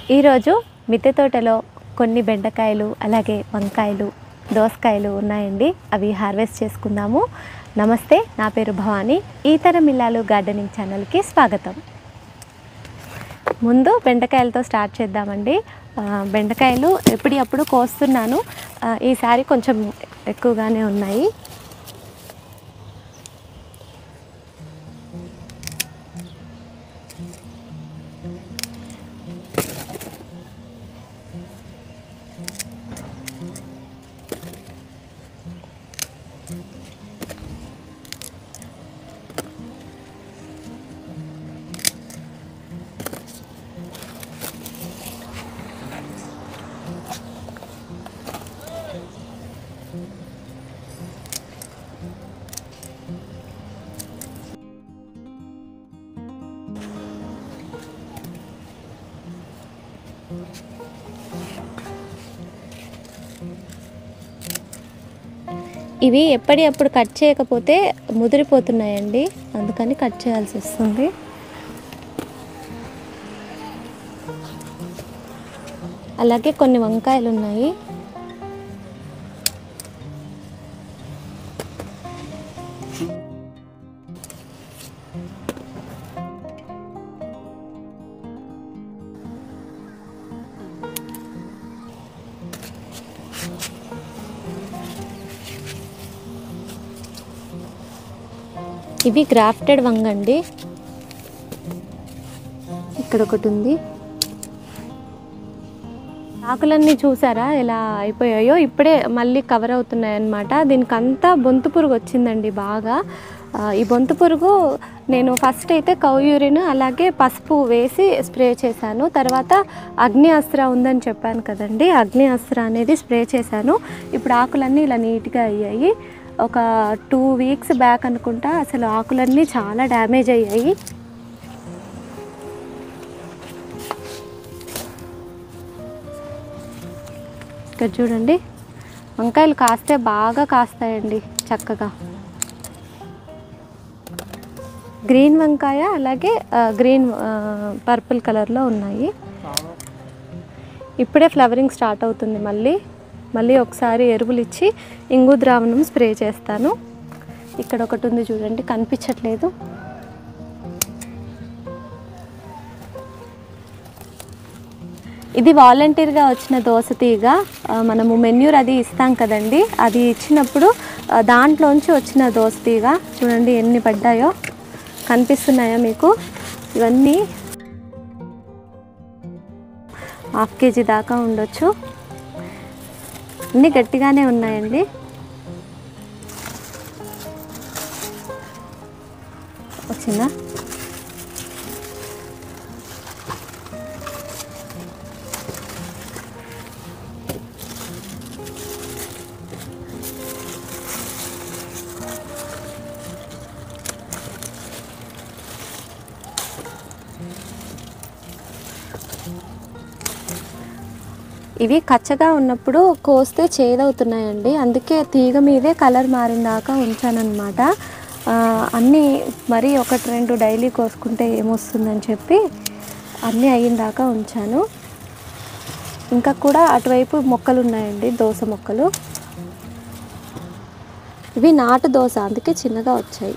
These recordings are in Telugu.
ఈరోజు మిద్దె తోటలో కొన్ని బెండకాయలు అలాగే వంకాయలు దోసకాయలు ఉన్నాయండి అవి హార్వెస్ట్ చేసుకుందాము నమస్తే నా పేరు భవానీ ఈతర మిల్లాలు గార్డెనింగ్ ఛానల్కి స్వాగతం ముందు బెండకాయలతో స్టార్ట్ చేద్దామండి ఆ, బెండకాయలు ఎప్పటికప్పుడు కోస్తున్నాను ఆ, ఈసారి కొంచెం ఎక్కువగానే ఉన్నాయి ఇవి ఎప్పటికప్పుడు కట్ చేయకపోతే ముదిరిపోతున్నాయండి అందుకని కట్ చేయాల్సి వస్తుంది అలాగే కొన్ని వంకాయలు ఉన్నాయి ఇవి గ్రాఫ్టెడ్ వంగండి ఇక్కడ ఒకటి ఉంది ఆకులన్నీ చూసారా ఎలా అయిపోయాయో ఇప్పుడే మళ్ళీ కవర్ అవుతున్నాయి అన్నమాట దీనికి అంతా బొంతు పురుగు వచ్చిందండి బాగా ఆ, ఈ బొంతు పురుగు నేను ఫస్ట్ అయితే కౌ యూరిన్ అలాగే పసుపు వేసి స్ప్రే చేశాను తర్వాత అగ్ని అస్త్ర ఉందని చెప్పాను కదండి అగ్ని అస్త్ర అనేది స్ప్రే చేశాను ఇప్పుడు ఆకులన్నీ ఇలా నీట్గా అయ్యాయి ఒక టూ వీక్స్ బ్యాక్ అనుకుంటా అసలు ఆకులన్నీ చాలా డ్యామేజ్ అయ్యాయి ఇక్కడ చూడండి వంకాయలు కాస్తే బాగా కాస్తాయండి చక్కగా గ్రీన్ వంకాయ అలాగే ఆ, గ్రీన్ ఆ, పర్పుల్ కలర్లో ఉన్నాయి ఇప్పుడే ఫ్లవరింగ్ స్టార్ట్ అవుతుంది మళ్ళీ మళ్ళీ ఒకసారి ఎరువులు ఇచ్చి ఇంగు ద్రావణం స్ప్రే చేస్తాను ఇక్కడ ఒకటి ఉంది చూడండి కనిపించట్లేదు ఇది వాలంటీర్గా వచ్చిన దోస తీగ ఆ, మనము మెన్యూర్ అది ఇస్తాం కదండి అది ఇచ్చినప్పుడు ఆ, దాంట్లోంచి వచ్చిన దోస తీగ చూడండి ఎన్ని పడ్డాయో కనిపిస్తున్నాయా మీకు ఇవన్నీ హాఫ్ కేజీ దాకా ఉండొచ్చు అన్నీ గట్టిగానే ఉన్నాయండి వచ్చిందా ఇవి కచ్చగా ఉన్నప్పుడు కోస్తే చేదవుతున్నాయండి అందుకే తీగ మీదే కలర్ మారిన దాకా ఉంచానన్నమాట ఆ, అన్నీ మరీ ఒకటి రెండు డైలీ కోసుకుంటే ఏమొస్తుందని చెప్పి అన్నీ అయిన దాకా ఉంచాను ఇంకా కూడా అటువైపు మొక్కలు ఉన్నాయండి దోస మొక్కలు ఇవి నాటు దోస అందుకే చిన్నగా వచ్చాయి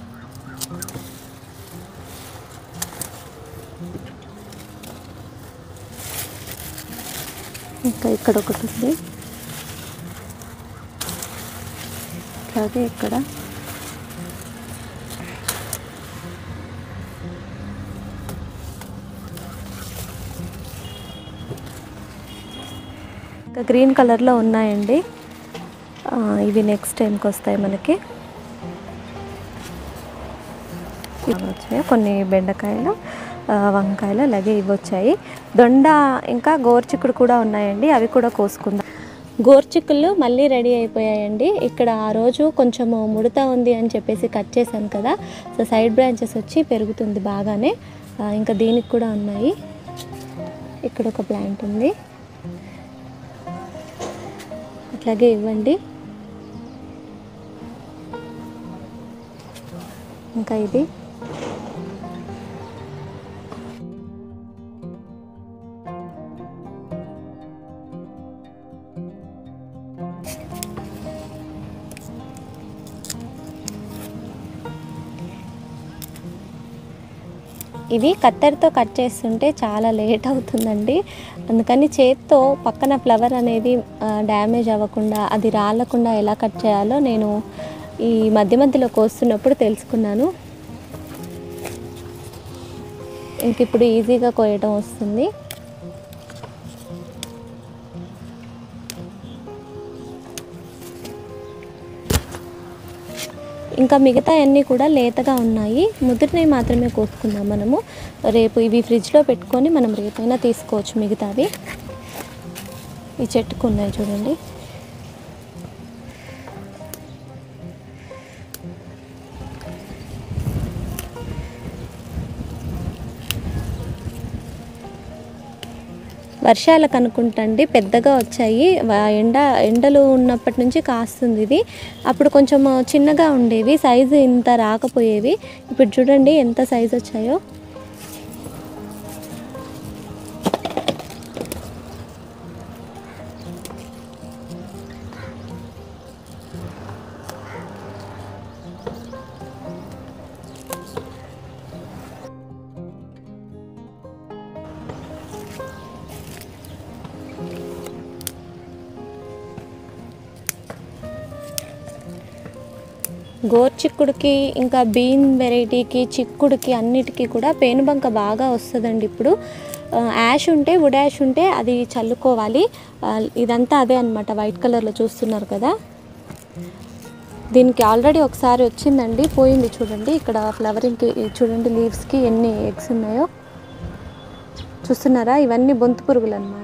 ఇంకా ఇక్కడ ఒకటి ఉంది అలాగే ఇక్కడ ఇంకా గ్రీన్ కలర్లో ఉన్నాయండి ఆ, ఇవి నెక్స్ట్ టైంకి వస్తాయి మనకి ఇవి వచ్చాయి కొన్ని బెండకాయలు ఆ, వంకాయలు అలాగే ఇవి వచ్చాయి దొండ ఇంకా గోర్చిక్కుడు కూడా ఉన్నాయండి అవి కూడా కోసుకుందాం గోర్చిక్కులు మళ్ళీ రెడీ అయిపోయాయండి ఇక్కడ ఆ రోజు కొంచెము ముడత ఉంది అని చెప్పేసి కట్ చేశాను కదా సో సైడ్ బ్రాంచెస్ వచ్చి పెరుగుతుంది బాగానే ఆ, ఇంకా దీనికి కూడా ఉన్నాయి ఇక్కడ ఒక ప్లాంట్ ఉంది అట్లాగే ఇవ్వండి ఇంకా ఇది ఇది కత్తెరతో కట్ చేస్తుంటే చాలా లేట్ అవుతుందండి అందుకని చేత్తో పక్కన ఫ్లవర్ అనేది డ్యామేజ్ అవ్వకుండా అది రాలకుండా ఎలా కట్ చేయాలో నేను ఈ మధ్య మధ్యలో కోస్తున్నప్పుడు తెలుసుకున్నాను ఇంక ఇప్పుడు ఈజీగా కోయటం వస్తుంది ఇంకా మిగతా అన్నీ కూడా లేతగా ఉన్నాయి ముదిరినవి మాత్రమే కోసుకుందాం మనము రేపు ఇవి ఫ్రిడ్జ్లో పెట్టుకొని మనం రేపైనా తీసుకోవచ్చు మిగతావి ఈ చెట్టుకు ఉన్నాయి చూడండి వర్షాలకు అనుకుంటండి పెద్దగా వచ్చాయి వ- ఎండ ఎండలు ఉన్నప్పటి నుంచి కాస్తుంది ఇది అప్పుడు కొంచెం చిన్నగా ఉండేవి సైజు ఇంత రాకపోయేవి ఇప్పుడు చూడండి ఎంత సైజు వచ్చాయో గోర్చిక్కుడికి ఇంకా బీన్ వెరైటీకి చిక్కుడికి అన్నిటికీ కూడా పేనుబంక బాగా వస్తుందండి ఇప్పుడు ఆ, యాష్ ఉంటే వుడ్ యాష్ ఉంటే అది చల్లుకోవాలి ఆ, ఇదంతా అదే అనమాట వైట్ కలర్లో చూస్తున్నారు కదా దీనికి ఆల్రెడీ ఒకసారి వచ్చిందండి పోయింది చూడండి ఇక్కడ ఫ్లవరింగ్కి చూడండి లీవ్స్కి ఎన్ని ఎగ్స్ ఉన్నాయో చూస్తున్నారా ఇవన్నీ బొంతు పురుగులు అనమాట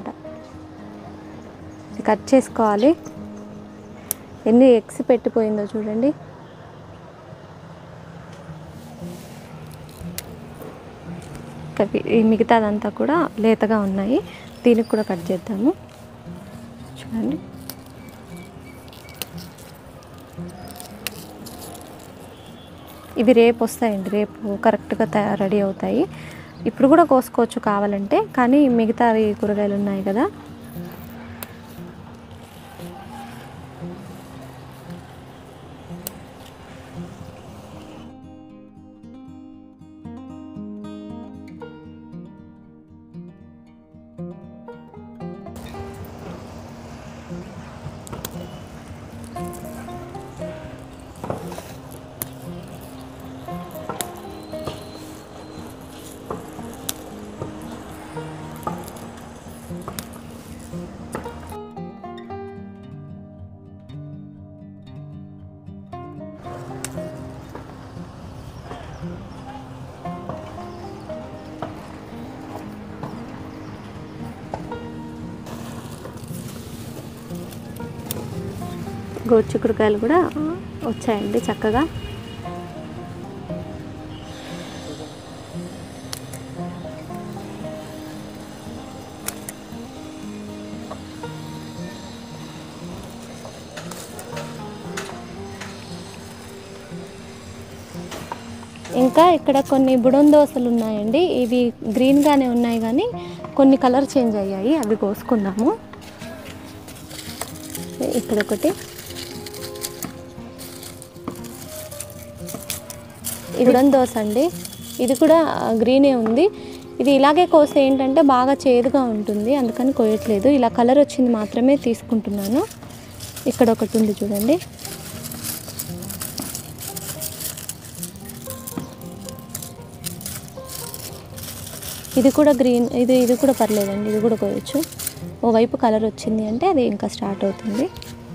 కట్ చేసుకోవాలి ఎన్ని ఎగ్స్ పెట్టిపోయిందో చూడండి కవి ఈ మిగతాదంతా కూడా లేతగా ఉన్నాయి దీనికి కూడా కట్ చేద్దాము చూడండి ఇవి రేపు వస్తాయండి రేపు కరెక్ట్గా తయా రెడీ అవుతాయి ఇప్పుడు కూడా కోసుకోవచ్చు కావాలంటే కానీ మిగతావి కూరగాయలు ఉన్నాయి కదా గోరుచిక్కుడుకాయలు కూడా వచ్చాయండి చక్కగా ఇంకా ఇక్కడ కొన్ని బుడం దోసలు ఉన్నాయండి ఇవి గ్రీన్గానే ఉన్నాయి కానీ కొన్ని కలర్ చేంజ్ అయ్యాయి అవి కోసుకుందాము ఇక్కడ ఒకటి ఇది బుడం దోస అండి ఇది కూడా గ్రీనే ఉంది ఇది ఇలాగే కోస్తే ఏంటంటే బాగా చేదుగా ఉంటుంది అందుకని కోయట్లేదు ఇలా కలర్ వచ్చింది మాత్రమే తీసుకుంటున్నాను ఇక్కడ ఒకటి ఉంది చూడండి ఇది కూడా గ్రీన్ ఇది ఇది కూడా పర్లేదండి ఇది కూడా కోయొచ్చు ఓవైపు కలర్ వచ్చింది అంటే అది ఇంకా స్టార్ట్ అవుతుంది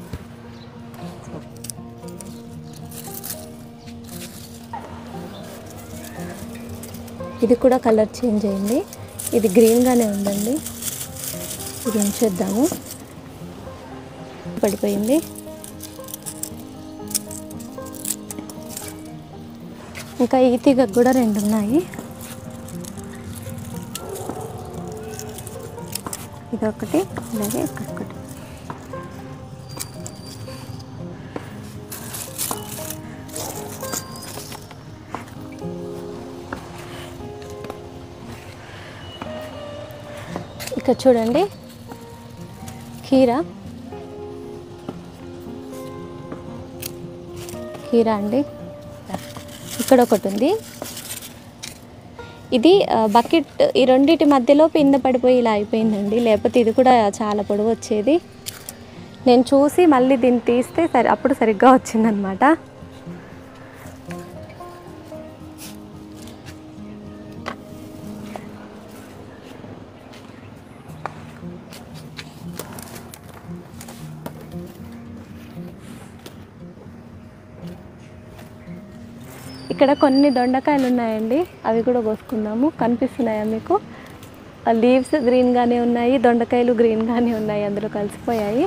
ఇది కూడా కలర్ చేంజ్ అయింది ఇది గ్రీన్గానే ఉందండి ఇది ఉంచేద్దాము పడిపోయింది ఇంకా ఈ తీగ కూడా రెండు ఉన్నాయి ఇదొకటి అలాగే ఇక్కడొకటి ఇక్కడ చూడండి కీరా కీరా అండి ఇక్కడ ఒకటి ఉంది ఇది ఆ, బకెట్ ఈ రెండింటి మధ్యలో పిందె పడిపోయి ఇలా అయిపోయిందండి లేకపోతే ఇది కూడా చాలా పొడవు వచ్చేది నేను చూసి మళ్ళీ దీన్ని తీస్తే సరి అప్పుడు సరిగ్గా వచ్చిందనమాట ఇక్కడ కొన్ని దొండకాయలు ఉన్నాయండి అవి కూడా కోసుకుందాము కనిపిస్తున్నాయా మీకు లీవ్స్ గ్రీన్గానే ఉన్నాయి దొండకాయలు గ్రీన్గానే ఉన్నాయి అందులో కలిసిపోయాయి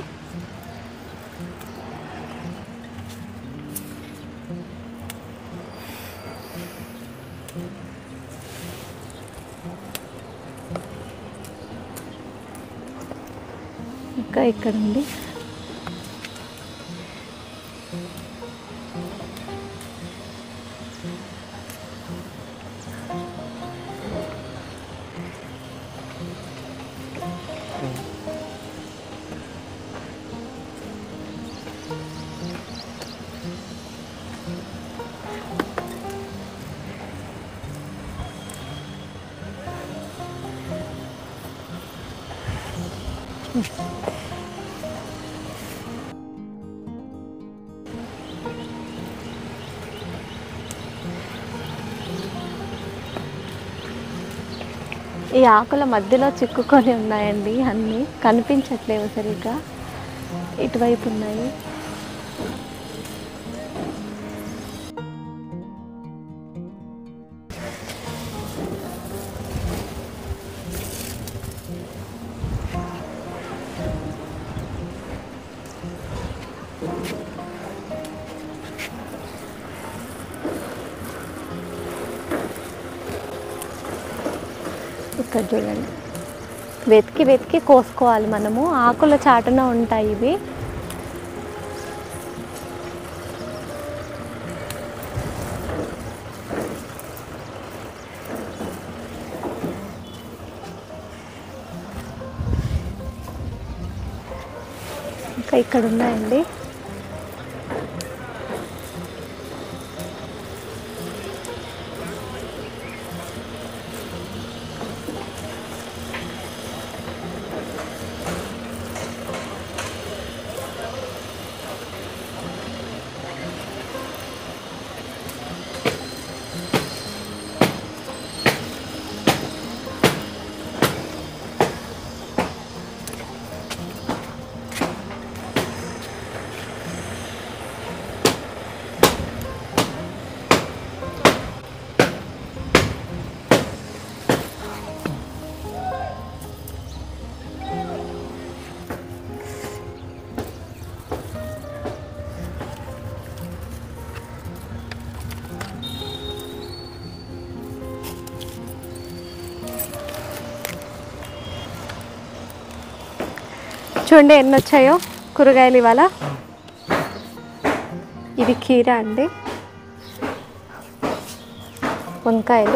ఇంకా ఇక్కడ ఉంది ఈ ఆకుల మధ్యలో చిక్కుకొని ఉన్నాయండి అన్నీ కనిపించట్లేవు సరిగ్గా ఇటువైపు ఉన్నాయి ఇక్కడ చూడండి వెతికి వెతికి కోసుకోవాలి మనము ఆకుల చాటున ఉంటాయి ఇవి ఇంకా ఇక్కడ ఉన్నాయండి చూడండి ఎన్ని వచ్చాయో కూరగాయలు ఇవాళ ఇది కీర అండి వంకాయలు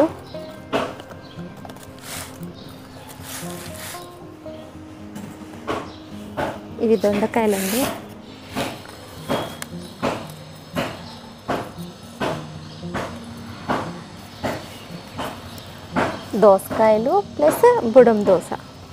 ఇవి దొండకాయలండి దోసకాయలు ప్లస్ బుడం దోస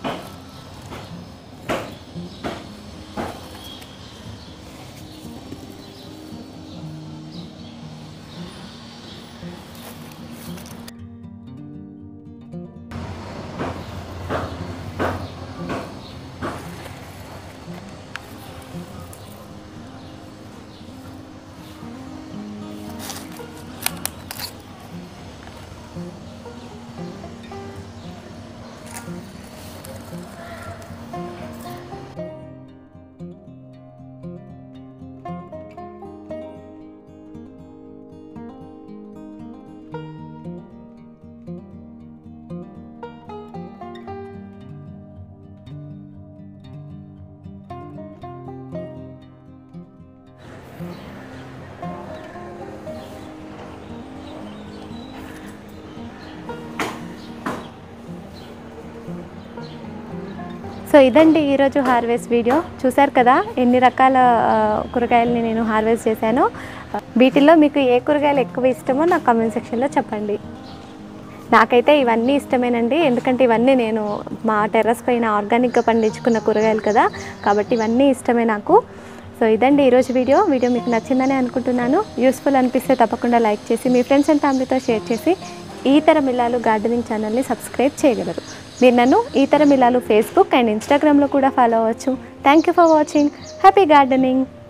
సో ఇదండి ఈరోజు హార్వెస్ట్ వీడియో చూశారు కదా ఎన్ని రకాల ఆ, కూరగాయలని నేను హార్వెస్ట్ చేశానో వీటిల్లో మీకు ఏ కూరగాయలు ఎక్కువ ఇష్టమో నాకు కామెంట్ సెక్షన్లో చెప్పండి నాకైతే ఇవన్నీ ఇష్టమేనండి ఎందుకంటే ఇవన్నీ నేను మా టెర్రస్ పైన ఆర్గానిక్గా పండించుకున్న కూరగాయలు కదా కాబట్టి ఇవన్నీ ఇష్టమే నాకు సో ఇదండి ఈరోజు వీడియో వీడియో మీకు నచ్చిందని అనుకుంటున్నాను యూస్ఫుల్ అనిపిస్తే తప్పకుండా లైక్ చేసి మీ ఫ్రెండ్స్ అండ్ ఫ్యామిలీతో షేర్ చేసి ఈ తరం ఇల్లాలు గార్డెనింగ్ ఛానల్ని సబ్స్క్రైబ్ చేయగలరు మీరు నన్ను ఈ తరం ఇల్లాలు ఫేస్బుక్ అండ్ ఇన్స్టాగ్రామ్లో కూడా ఫాలో అవ్వచ్చు thank you for watching happy gardening